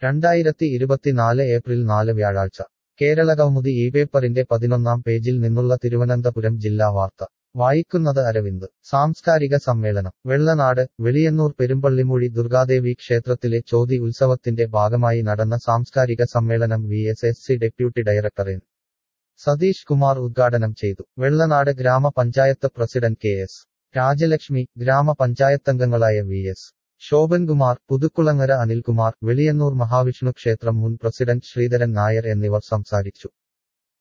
രണ്ടായിരത്തി ഇരുപത്തിനാല് ഏപ്രിൽ നാല് വ്യാഴാഴ്ച കേരളകൗമുദി ഈ പേപ്പറിന്റെ പതിനൊന്നാം പേജിൽ നിന്നുള്ള തിരുവനന്തപുരം ജില്ലാ വാർത്ത വായിക്കുന്നത് അരവിന്ദ് സാംസ്കാരിക സമ്മേളനം വെള്ളനാട് വെളിയന്നൂർ പെരുമ്പള്ളിമൂഴി ദുർഗാദേവി ക്ഷേത്രത്തിലെ ചോതി ഉത്സവത്തിന്റെ ഭാഗമായി നടന്ന സാംസ്കാരിക സമ്മേളനം V S S C deputy director N Satheesh Kumar ഉദ്ഘാടനം ചെയ്തു വെള്ളനാട് ഗ്രാമപഞ്ചായത്ത് പ്രസിഡന്റ് കെ എസ് രാജലക്ഷ്മി ഗ്രാമപഞ്ചായത്തംഗങ്ങളായ വി എസ് ശോഭൻകുമാർ പുതുക്കുളങ്ങര അനിൽകുമാർ വെളിയന്നൂർ മഹാവിഷ്ണു ക്ഷേത്രം മുൻ പ്രസിഡന്റ് ശ്രീധരൻ നായർ എന്നിവർ സംസാരിച്ചു